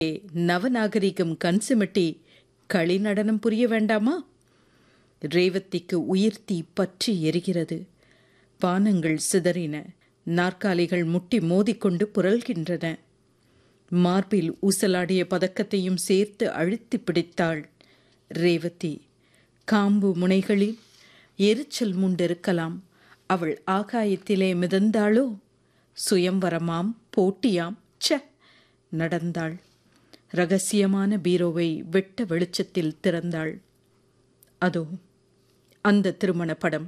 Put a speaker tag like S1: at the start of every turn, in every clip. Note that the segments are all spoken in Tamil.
S1: நவநாகரிகம் கண் சிமிட்டி களி நடனம் புரிய வேண்டாமா ரேவதிக்கு உயிர்த்தி பற்றி எரிகிறது பானங்கள் சிதறின நாற்காலிகள் முட்டி மோதிக்கொண்டு புரள்கின்றன மார்பில் ஊசலாடிய பதக்கத்தையும் சேர்த்து அழுத்தி பிடித்தாள் ரேவதி காம்பு முனைகளில் எரிச்சல் முண்டிருக்கலாம் அவள் ஆகாயத்திலே மிதந்தாளோ சுயம்வரமாம் போட்டியாம் ச்ச நடந்தாள் ரகசியமான பீரோவை வெட்ட வெளிச்சத்தில் திறந்தாள் அதோ அந்த திருமண படம்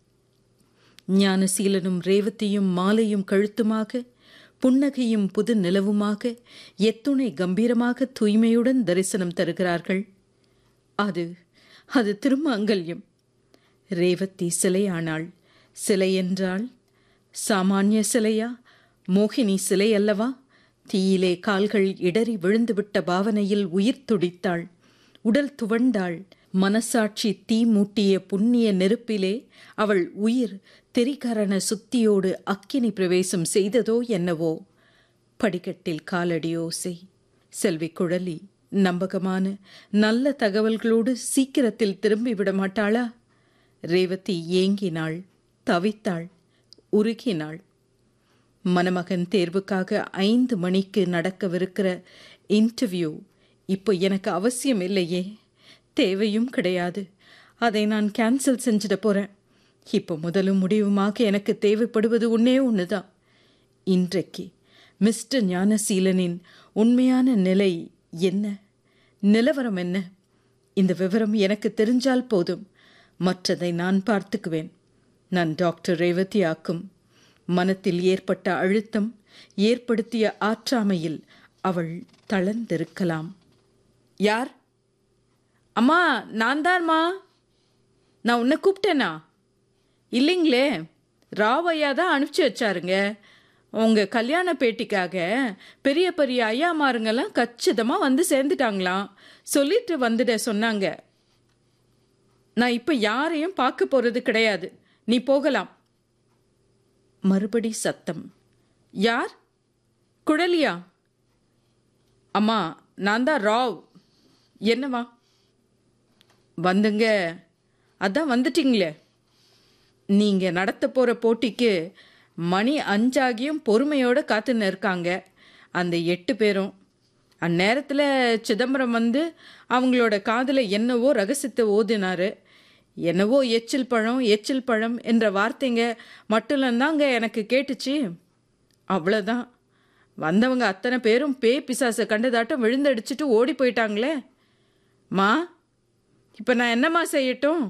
S1: ஞானசீலனும் ரேவதியும் மாலையும் கழுத்துமாக புன்னகையும் புது நிலவுமாக எத்துணை கம்பீரமாக தூய்மையுடன் தரிசனம் தருகிறார்கள் அது அது திருமங்கல்யம் ரேவதி சிலையானாள் சிலை என்றால் சாமானிய சிலையா மோகினி சிலை அல்லவா தீயிலே கால்கள் இடறி விழுந்துவிட்ட பாவனையில் உயிர் துடித்தாள் உடல் துவண்டாள் மனசாட்சி தீ மூட்டிய புண்ணிய நெருப்பிலே அவள் உயிர் திரிகரண சுத்தியோடு அக்கினி பிரவேசம் செய்ததோ என்னவோ படிக்கட்டில் காலடி ஓசை செல்வி குழலி நம்பகமான நல்ல தகவல்களோடு சீக்கிரத்தில் திரும்பி விட மாட்டாளா ரேவதி ஏங்கினாள் தவித்தாள் உருகினாள் மணமகன் தேர்வுக்காக ஐந்து மணிக்கு நடக்கவிருக்கிற இன்டர்வியூ இப்போ எனக்கு அவசியம் இல்லையே தேவையும் கிடையாது அதை நான் கேன்சல் செஞ்சிட போகிறேன் இப்போ முதலும் முடிவுமாக எனக்கு தேவைப்படுவது ஒன்றே ஒன்று தான் இன்றைக்கு மிஸ்டர் ஞானசீலனின் உண்மையான நிலை என்ன நிலவரம் என்ன இந்த விவரம் எனக்கு தெரிஞ்சால் போதும் மற்றதை நான் பார்த்துக்குவேன் நான் டாக்டர் ரேவதி ஆக்கும் மனத்தில் ஏற்பட்ட அழுத்தம் ஏற்படுத்திய ஆற்றாமையில் அவள் தளர்ந்திருக்கலாம் யார் அம்மா நான் தான்மா நான் உன்னை கூப்பிட்டேனா இல்லைங்களே ராவையா தான் அனுப்பிச்சி வச்சாருங்க உங்கள் கல்யாண பேட்டிக்காக பெரிய பெரிய ஐயாமாருங்கெல்லாம் கச்சிதமாக வந்து சேர்ந்துட்டாங்களாம் சொல்லிட்டு வந்துட சொன்னாங்க நான் இப்போ யாரையும் பார்க்க போகிறது கிடையாது நீ போகலாம் மறுபடி சத்தம் யார் குழலியா அம்மா நான் தான் ராவ் என்னவா வந்துங்க அதான் வந்துட்டீங்களே நீங்கள் நடத்த போகிற போட்டிக்கு மணி அஞ்சாகியும் பொறுமையோடு காத்துன்னு இருக்காங்க அந்த எட்டு பேரும் அந்நேரத்தில் சிதம்பரம் வந்து அவங்களோட காதில் என்னவோ ரகசியத்தை ஓதினார் என்னவோ எச்சில் பழம் எச்சில் பழம் என்ற வார்த்தைங்க மட்டும் தாங்க எனக்கு கேட்டுச்சு அவ்வளோதான் வந்தவங்க அத்தனை பேரும் பே பிசாசை கண்டதாட்டம் விழுந்தடிச்சிட்டு ஓடி போயிட்டாங்களே மா இப்போ நான் என்னம்மா செய்யட்டும்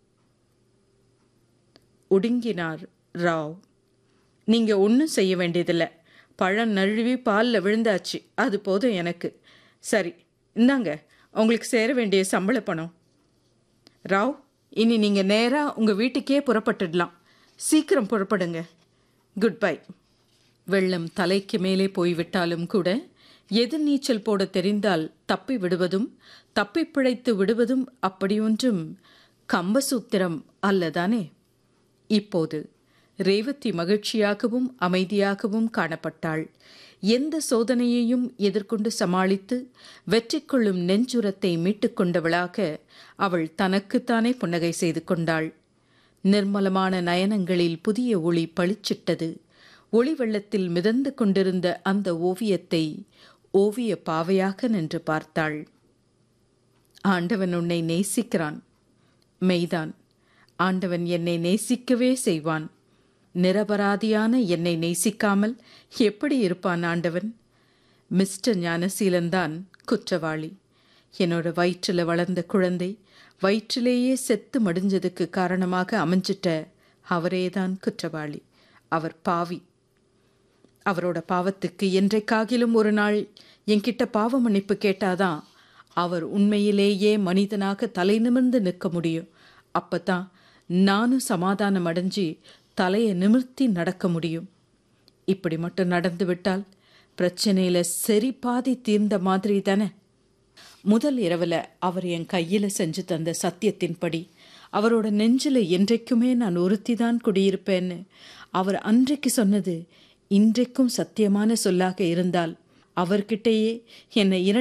S1: ஒடுங்கினார் ராவ் நீங்கள் ஒன்றும் செய்ய வேண்டியதில்லை பழம் நழுவி பாலில் விழுந்தாச்சு அது போதும் எனக்கு சரி இந்தாங்க உங்களுக்கு சேர வேண்டிய சம்பள பணம் ராவ் இனி நீங்கள் நேராக உங்கள் வீட்டுக்கே புறப்பட்டுடலாம் சீக்கிரம் புறப்படுங்க குட் பை வெள்ளம் தலைக்கு மேலே போய்விட்டாலும் கூட எதிர்நீச்சல் போட தெரிந்தால் தப்பி விடுவதும் தப்பி பிழைத்து விடுவதும் அப்படியொன்றும் கம்பசூத்திரம் அல்லதானே இப்போது ரேவதி மகிழ்ச்சியாகவும் அமைதியாகவும் காணப்பட்டாள் எந்த சோதனையையும் எதிர்கொண்டு சமாளித்து வெற்றி கொள்ளும் நெஞ்சுரத்தை மீட்டுக்கொண்டவளாக அவள் தனக்குத்தானே புன்னகை செய்து கொண்டாள் நிர்மலமான நயனங்களில் புதிய ஒளி பளிச்சிட்டது ஒளி வெள்ளத்தில் மிதந்து கொண்டிருந்த அந்த ஓவியத்தை ஓவிய பாவையாக நின்று பார்த்தாள் ஆண்டவன் உன்னை நேசிக்கிறான் மெய்தான் ஆண்டவன் என்னை நேசிக்கவே செய்வான் நிரபராதியான என்னை நேசிக்காமல் எப்படி இருப்பான் ஆண்டவன் மிஸ்டர் ஞானசீலன்தான் குற்றவாளி என்னோட வயிற்றில் வளர்ந்த குழந்தை வயிற்றிலேயே செத்து மடிஞ்சதுக்கு காரணமாக அமைஞ்சிட்ட அவரேதான் குற்றவாளி அவர் பாவி அவரோட பாவத்துக்கு என்றைக்காகிலும் ஒரு நாள் என்கிட்ட பாவ மன்னிப்பு கேட்டாதான் அவர் உண்மையிலேயே மனிதனாக தலை நிமிர்ந்து நிற்க முடியும் அப்பதான் நானும் சமாதானம் அடைஞ்சு தலையை நிமிர்த்தி நடக்க முடியும் இப்படி மட்டும் நடந்து விட்டால் பிரச்சனையில சரி பாதி தீர்ந்த மாதிரி தானே முதல் இரவில் அவர் என் கையில் செஞ்சு தந்த சத்தியத்தின்படி அவரோட நெஞ்சில் என்றைக்குமே நான் ஒருத்தி தான் குடியிருப்பேன்னு அவர் அன்றைக்கு சொன்னது இன்றைக்கும் சத்தியமான சொல்லாக இருந்தால் அவர்கிட்டயே என்னை